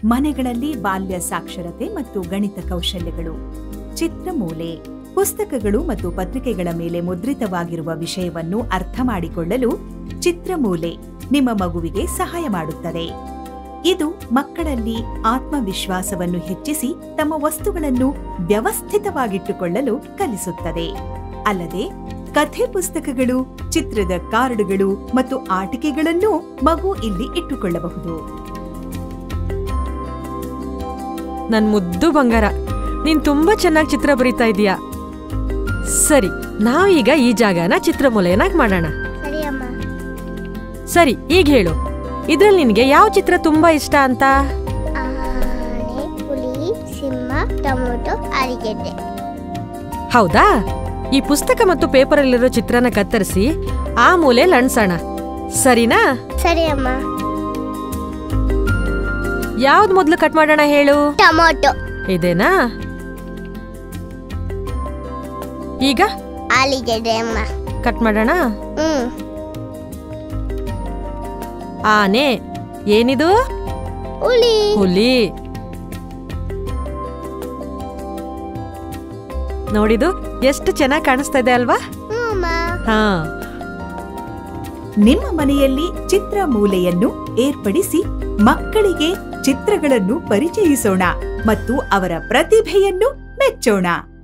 ಮನೆಗಳಲ್ಲಿ ಬಾಲ್ಯ ಸಾಕ್ಷರತೆ ಮತ್ತು ಗಣಿತ ಕೌಶಲ್ಯಗಳು ಚಿತ್ರಮೂಲೆ ಪುಸ್ತಕಗಳು ಮತ್ತು ಪತ್ರಿಕೆಗಳ ಮೇಲೆ ಮುದ್ರಿತವಾಗಿರುವ ವಿಷಯವನ್ನು ಅರ್ಥ ಮಾಡಿಕೊಳ್ಳಲು ಚಿತ್ರಮೂಲೆ ನಿಮ್ಮ ಮಗುವಿಗೆ ಸಹಾಯ ಮಾಡುತ್ತದೆ ಇದು ಮಕ್ಕಳಲ್ಲಿ ಆತ್ಮವಿಶ್ವಾಸವನ್ನು ಹೆಚ್ಚಿಸಿ ತಮ್ಮ ವಸ್ತುಗಳನ್ನು ವ್ಯವಸ್ಥಿತವಾಗಿಟ್ಟುಕೊಳ್ಳಲು ಕಲಿಸುತ್ತದೆ ಅಲ್ಲದೆ ಕಥೆ ಪುಸ್ತಕಗಳು ಚಿತ್ರದ ಕಾರ್ಡುಗಳು ಮತ್ತು ಆಟಿಕೆಗಳನ್ನು ಮಗು ಇಲ್ಲಿ ಇಟ್ಟುಕೊಳ್ಳಬಹುದು ನನ್ ಮುದ್ದು ಬಂಗಾರ ನೀನ್ ತುಂಬಾ ಚೆನ್ನಾಗಿ ಚಿತ್ರ ಬರೀತಾ ಇದೀಯಾ ಸರಿ ನಾವೀಗ ಈ ಜಾಗನ ಚಿತ್ರಮೂಲೆಯನ್ನಾಗಿ ಮಾಡೋಣ ಸರಿ ಅಮ್ಮ ಸರಿ ಈಗ ಹೇಳು ಇದ್ರಲ್ಲಿ ನಿನ್ಗೆ ಯಾವ ಚಿತ್ರ ತುಂಬಾ ಇಷ್ಟ ಅಂತ ಆನೆ ಹುಲಿ ಸಿಂಹ ಟೊಮೊಟೊ ಆಲಿಗೆಡ್ಡೆ ಹೌದಾ ಈ ಪುಸ್ತಕ ಮತ್ತು ಪೇಪರಲ್ಲಿರೋ ಚಿತ್ರನ ಕತ್ತರಿಸಿ ಆ ಮೂಲೆಯಲ್ಲಿ ಅಣ್ಸೋಣ ಸರಿನಾ ಸರಿ ಅಮ್ಮ ಯಾವ್ದು ಮೊದ್ಲು ಕಟ್ ಮಾಡೋಣ ಹೇಳು ಟೊಮೊಟೊ ಇದೇನಾ ಈಗ ಆಲಿಗೆಡ್ಡೆ ಅಮ್ಮ ಕಟ್ ಮಾಡೋಣ ಹ್ಮ್ ಆನೆ ಏನಿದು ಹುಲಿ ಹುಲಿ ನೋಡಿದು ಎಷ್ಟು ಚೆನ್ನಾಗಿ ಕಾಣಿಸ್ತಾ ಇದೆ ಅಲ್ವಾ ಹ್ಞೂ ಅಮ್ಮ ಹಾ ನಿಮ್ಮ ಮನೆಯಲ್ಲಿ ಚಿತ್ರ ಮೂಲೆಯನ್ನು ಏರ್ಪಡಿಸಿ ಮಕ್ಕಳಿಗೆ ಚಿತ್ರಗಳನ್ನು ಪರಿಚಯಿಸೋಣ ಮತ್ತು ಅವರ ಪ್ರತಿಭೆಯನ್ನು ಮೆಚ್ಚೋಣ